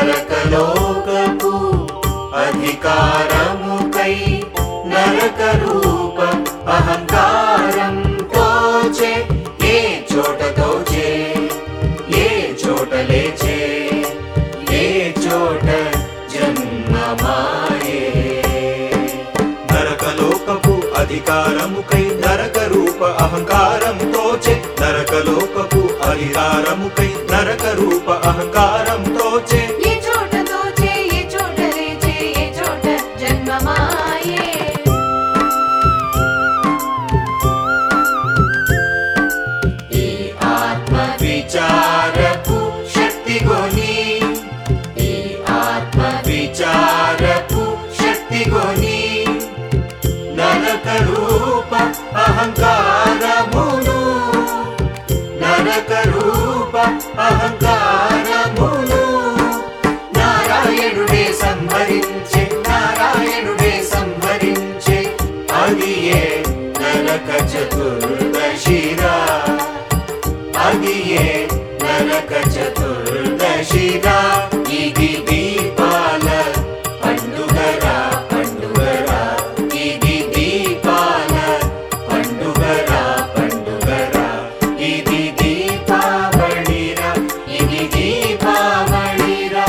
నరకలోకపు అధికారముకై నరక రూప అహంకారం తోచే ఏ చోట తోచే ఏ చోట లేచే ఏ చోట జన్మమాయే నరకలోకపు అధికారముకై నరక రూప అహంకారం తోచే నరకలోకపు అధికారముకై నరక రూప అహంకారం తోచే ఏ చోట తోచే ఏ చోట లేచే ఏ చోట జన్మమాయే ఈ ఆత్మ విచారపు శక్తి గొని ఈ ఆత్మ విచారపు శక్తి గొని నరక రూప అహంకారమును నరక రూప అహంకారమును నారాయణుడే సంహరించే నారాయణుడే సంహరించే అది ఏ నరక చతుర్దశిరా అది ఏ నరక చతుర్దశిరా ఇది దీపాల పండుగరా పండుగరా ఇది దీపాల పండుగరా పండుగరా ఇది దీపావళిరా ఇది దీపావళిరా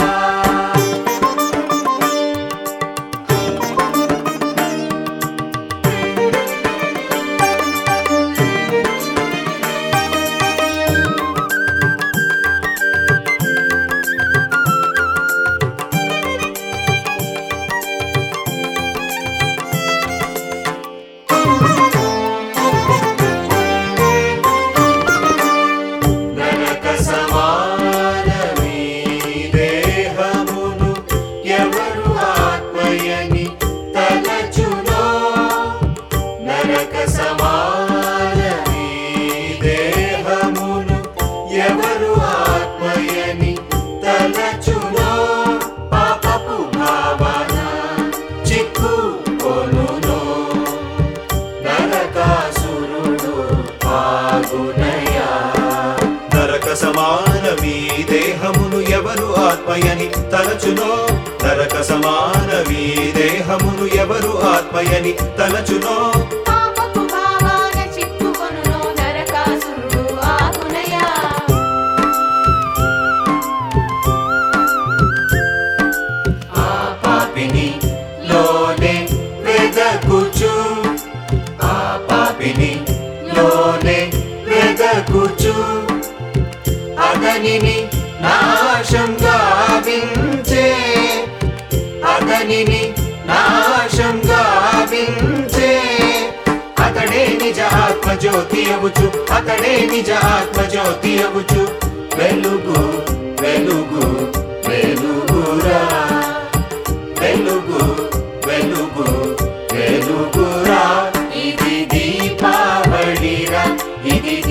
నరక సమానమీ దేహమును ఎవరు ఆత్మయని తలచునో నరక సమానమీ దేహమును ఎవరు ఆత్మయని తలచునో పాపపు భావన చిక్కు కొనునో నరకాసురుడు పాగునయా నరక సమానమీ దేహమును ఎవరు ఆత్మయని తలచునో నరక సమానమీ దేహమును ఎవరు ఆత్మయని తలచునో పాపపు భావాన చిక్కుకొనును నరకాసురుడు ఆగునయా ఆ పాపిని లోనే వెదకుచు ఆ పాపిని లోనే వెదకుచు అతనిని నాశం గావించే అతనిని నాశం గావించే అతడే నిజ ఆత్మ జ్యోతి అగుచు అతడే నిజ ఆత్మ జ్యోతి అగుచు వెలుగు వెలుగు వెలుగురా వెలుగు వెలుగు వెలుగురా ఇది దీపావళిరా ఇది